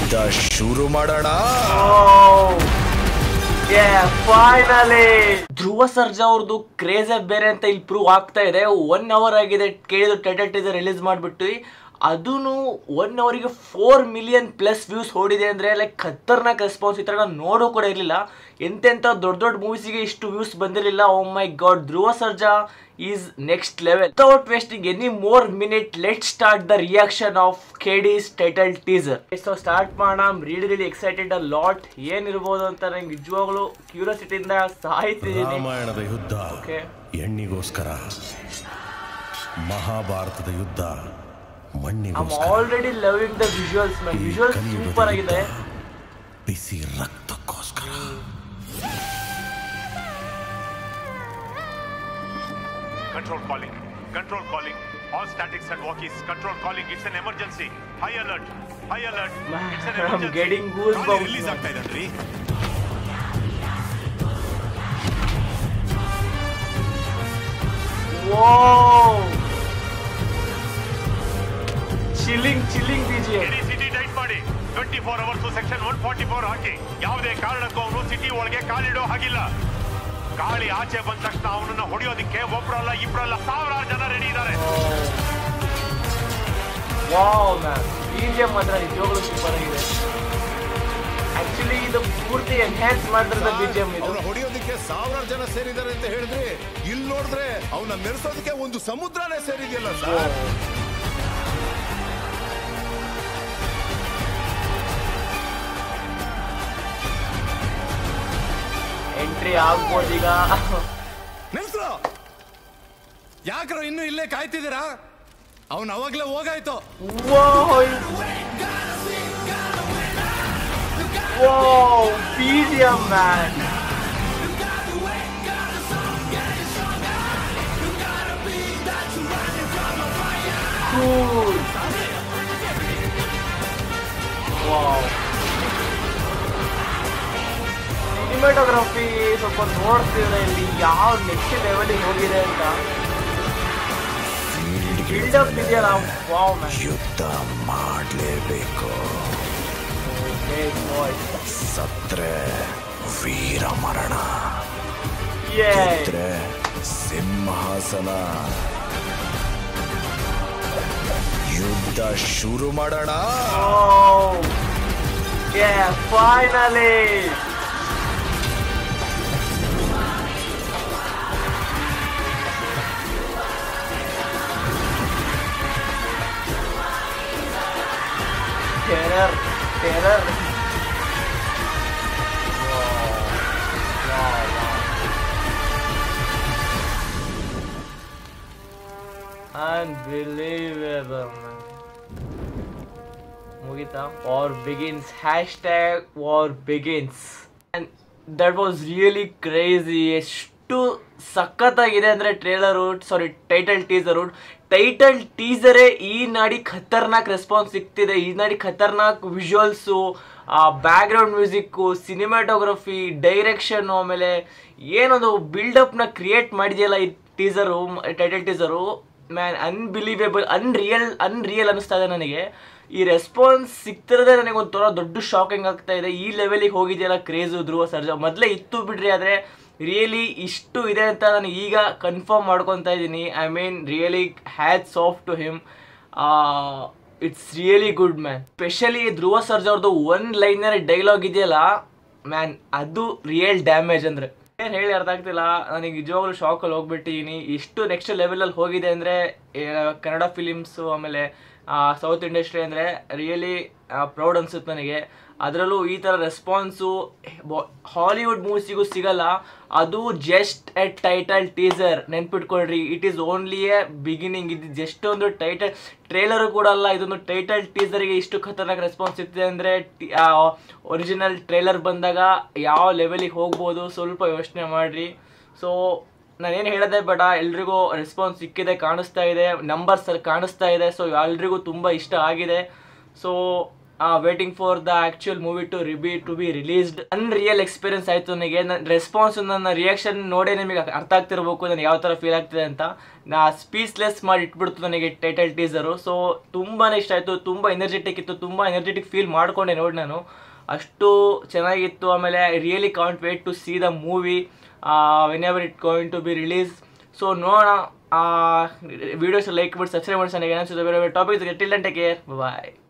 ಯುದ್ಧ ಶುರು ಮಾಡೋಣ ಫೈನಲಿ ಧ್ರುವ ಸರ್ಜಾ ಅವ್ರದ್ದು ಕ್ರೇಜ್ ಬೇರೆ ಅಂತ ಇಲ್ಲಿ ಪ್ರೂವ್ ಆಗ್ತಾ ಇದೆ ಒನ್ ಅವರ್ ಆಗಿದೆ ಕೇಳಿದ್ರು ಟೈಟಲ್ ಟೀಸರ್ ರಿಲೀಸ್ ಮಾಡಿಬಿಟ್ಟು ಅದೂ ಒನ್ ಅವರಿಗೆ ಫೋರ್ ಮಿಲಿಯನ್ ಪ್ಲಸ್ ವ್ಯೂಸ್ ಓಡಿದೆ ಅಂದರೆ ಲೈಕ್ ಖತರ್ನಾಕ್ ರೆಸ್ಪಾನ್ಸ್ ಈ ಥರ ನಾನು ನೋಡೋ ಕೂಡ ಇರಲಿಲ್ಲ ಎಂತೆಂಥ ದೊಡ್ಡ ದೊಡ್ಡ ಮೂವೀಸಿಗೆ ಇಷ್ಟು ವ್ಯೂಸ್ ಬಂದಿರಲಿಲ್ಲ oh my God Dhruva Sarja is next level without wasting any more minute let start the reaction of KD's title teaser so start ಮಾಡೋಣ really really excited a lot ಏನಿರ್ಬೋದು ಅಂತ ನಂಗೆ ನಿಜವಾಗ್ಲೂ ಕ್ಯೂರಿಯಾಸಿಟಿಯಿಂದ ಸಾಯ್ತಿದ್ದೀನಿ ರಾಮಾಯಣದ ಯುದ್ಧ ಓಕೆ ಎಣ್ಣಿಗೋಸ್ಕರ ಮಹಾಭಾರತದ ಯುದ್ಧ ಐ ಮಣ್ಣಿಗೋಸ್ಕರ already loving the visuals man ಈ ವಿಜುವಲ್ಸ್ ಕಲಿಯುಗದ ಸೂಪರ್ ಆಗಿದೆ ಯುದ್ಧ ಬಿಸಿ ರಕ್ತಕ್ಕೋಸ್ಕರ Control calling. Control calling. All statics and walkies. Control calling. It's an emergency. High alert. High alert. Man, It's an I'm emergency. getting goosebumps, release man. ಆಗ್ತಾ ಇದೆ Whoa! Chilling, chilling BGM. ಇಡೀ city tight ಮಾಡಿ twenty four hours section one forty four ಹಾಕಿ ಯಾವುದೇ ಕಾರಣಕ್ಕೂ ಅವನು city ಒಳಗೆ ಕಾಲಿಡೋ ಹಾಗಿಲ್ಲ ಗಾಳಿ ಆಚೆ ಬಂದ ತಕ್ಷಣ ಅವನನ್ನ ಹೊಡೆಯೋದಿಕ್ಕೆ ಒಬ್ರಲ್ಲ ಇಬ್ರಲ್ಲ ಸಾವಿರಾರು ಜನ ರೆಡಿ ಇದ್ದಾರೆ ವಾವ್ ಮ್ಯಾಮ್ BGM ಮಾತ್ರ ನಿಜವಾಗ್ಲೂ ಸೂಪರ್ ಆಗಿದೆ ಆಕ್ಚುಲಿ ಇದು ಪೂರ್ತಿ ಎನ್ಹ್ಯಾನ್ಸ್ ಮಾಡಿರೋದ BGM ಇದು ಅವನ ಹೊಡೆಯೋದಕ್ಕೆ ಸಾವಿರಾರು ಜನ ಸೇರಿದ್ದಾರೆ ಅಂತ ಹೇಳಿದ್ರೆ ಇಲ್ಲಿ ನೋಡಿದ್ರೆ ಅವನ ಮೆರೆಸೋದಕ್ಕೆ ಒಂದು ಸಮುದ್ರನೇ ಸೇರಿದೆಯಲ್ಲ ಸರ್ ಎಂಟ್ರಿ ಆಗ್ಬೋದು ಈಗ ನಿಲ್ಸ್ರು ಯಾಕ್ರೋ ಇನ್ನು ಇಲ್ಲೇ ಕಾಯ್ತಿದ್ದೀರಾ ಅವನ್ ಅವಾಗ್ಲೇ ಹೋಗಾಯ್ತು Whoa! Whoa! BGM man! Cool! Wow! Cinematography ಸ್ವಲ್ಪ ನೋಡ್ತಿದ್ರೆ ಇಲ್ಲಿ ಯಾವ ನೆಕ್ಸ್ಟ್ ಲೆವೆಲಿಗೆ ಹೋಗಿದೆ ಅಂತ ಬಿಲ್ಡಪ್ ಇದೆಯಲ್ಲ ವಾವ್ ಮ್ಯಾನ್ ಯುದ್ಧ ಮಾಡಲೇಬೇಕು Great voice. ಸತ್ರೆ ವೀರ ಮರಣ Yay! ಗೆದ್ರೆ ಸಿಂಹಾಸನ ಯುದ್ಧ ಶುರು ಮಾಡೋಣ Oh! Yeah, finally! Terror, terror. Wow, wow, wow. Unbelievable, man. ಮುಗಿತಾ war begins hashtag war begins and that was really crazy ಎಷ್ಟು ಸಖತ್ತಾಗಿದೆ ಅಂದರೆ trailer sorry title teaser title ಟೀಸರೇ ಈ ನಾಡಿ ಖತರ್ನಾಕ್ ರೆಸ್ಪಾನ್ಸ್ ಸಿಗ್ತಿದೆ ಈ ನಾಡಿ ಖತರ್ನಾಕ್ visuals background music cinematography direction ಆಮೇಲೆ ಏನೊಂದು ಬಿಲ್ಡಪ್ನ ಕ್ರಿಯೇಟ್ ಮಾಡಿದೆಯಲ್ಲ ಈ teaser title teaser man unbelievable unreal unreal ಅನಿಸ್ತಾ ಇದೆ ನನಗೆ ಈ ರೆಸ್ಪಾನ್ಸ್ ಸಿಗ್ತಿರೋದೇ ನನಗೆ ಒಂಥರ ದೊಡ್ಡ ಶಾಕಿಂಗ್ ಆಗ್ತಾ ಇದೆ ಈ ಲೆವೆಲಿಗೆ ಹೋಗಿದೆಯಲ್ಲ ಕ್ರೇಜು ಧ್ರುವ ಸರ್ಜಾ ಮೊದಲೇ ಇತ್ತು ಬಿಡ್ರಿ ಆದರೆ ರಿಯಲಿ ಇಷ್ಟು ಇದೆ ಅಂತ ನಾನು ಈಗ ಕನ್ಫರ್ಮ್ ಮಾಡ್ಕೊತಾ ಇದ್ದೀನಿ I mean really hats off to him it's really good man specially Dhruva Sarja ಅವ್ರದ್ದು ಒನ್ ಲೈನರ್ ಡೈಲಾಗ್ ಇದೆಯಲ್ಲ ಮ್ಯಾನ್ ಅದು ರಿಯಲ್ ಡ್ಯಾಮೇಜ್ ಅಂದರೆ ಏನು ಹೇಳಿ ಅರ್ಥ ಆಗ್ತಿಲ್ಲ ನನಗೆ ನಿಜವಾಗ್ಲೂ ಶಾಕಲ್ಲಿ ಹೋಗ್ಬಿಟ್ಟಿದ್ದೀನಿ ಇಷ್ಟು ನೆಕ್ಸ್ಟ್ ಲೆವೆಲಲ್ಲಿ ಹೋಗಿದೆ ಅಂದರೆ ಕನ್ನಡ ಫಿಲಿಮ್ಸು ಆಮೇಲೆ ಸೌತ್ ಇಂಡಸ್ಟ್ರಿ ಅಂದರೆ ರಿಯಲಿ ಪ್ರೌಡ್ ಅನ್ಸುತ್ತೆ ನನಗೆ ಅದರಲ್ಲೂ ಈ ಥರ ರೆಸ್ಪಾನ್ಸು ಹಾಲಿವುಡ್ ಮೂವೀಸಿಗೂ ಸಿಗಲ್ಲ ಅದು ಜಸ್ಟ್ ಎ ಟೈಟಲ್ ಟೀಸರ್ ನೆನ್ಪಿಟ್ಕೊಳ್ರಿ it is only a beginning ಇದು ಜಸ್ಟ್ ಒಂದು ಟೈಟಲ್ ಟ್ರೇಲರು ಕೂಡ ಅಲ್ಲ ಇದೊಂದು ಟೈಟಲ್ ಟೀಸರ್ಗೆ ಇಷ್ಟು ಖತರ್ನಾಕ್ ರೆಸ್ಪಾನ್ಸ್ ಸಿಗ್ತಿದೆ ಅಂದರೆ ಒರಿಜಿನಲ್ ಟ್ರೇಲರ್ ಬಂದಾಗ ಯಾವ ಲೆವೆಲಿಗೆ ಹೋಗ್ಬೋದು ಸ್ವಲ್ಪ ಯೋಚನೆ ಮಾಡಿರಿ ಸೊ ನಾನೇನು ಹೇಳೋದೇ ಬೇಡ ಎಲ್ರಿಗೂ ರೆಸ್ಪಾನ್ಸ್ ಸಿಕ್ಕಿದೆ ಕಾಣಿಸ್ತಾ ಇದೆ ನಂಬರ್ಸ್ ಕಾಣಿಸ್ತಾ ಇದೆ ಸೊ ಎಲ್ರಿಗೂ ತುಂಬ ಇಷ್ಟ ಆಗಿದೆ so waiting for the actual movie to ರಿಬಿ to be released unreal experience ಆಯಿತು ನನಗೆ ನನ್ನ ರೆಸ್ಪಾನ್ಸ್ ನನ್ನ ರಿಯಾಕ್ಷನ್ ನೋಡೇ ನಿಮಗೆ ಅರ್ಥ ಆಗ್ತಿರ್ಬೇಕು ನನಗೆ ಯಾವ ಥರ ಫೀಲ್ ಆಗ್ತಿದೆ ಅಂತ ನಾ ಸ್ಪೀಚ್ಲೆಸ್ ಮಾಡಿ ಇಟ್ಬಿಡ್ತು ನನಗೆ ಟೈಟಲ್ ಟೀಸರು ಸೊ ತುಂಬಾ ಇಷ್ಟ ಆಯಿತು ತುಂಬ ಎನರ್ಜೆಟಿಕ್ ಇತ್ತು ತುಂಬ ಎನರ್ಜೆಟಿಕ್ ಫೀಲ್ ಮಾಡ್ಕೊಂಡೆ ನೋಡಿ ನಾನು ಅಷ್ಟು ಚೆನ್ನಾಗಿತ್ತು ಆಮೇಲೆ I really can't wait to see the movie whenever it going to be release so ನೋಡೋಣ ವಿಡಿಯೋಸ್ ಲೈಕ್ ಬಿಟ್ಟು ಸಬ್ಸ್ಕ್ರೈಬ್ ಮಾಡಿ ನನಗೆ ಏನಿಸುತ್ತೆ ಬೇರೆ ಬೇರೆ topics till and take care bye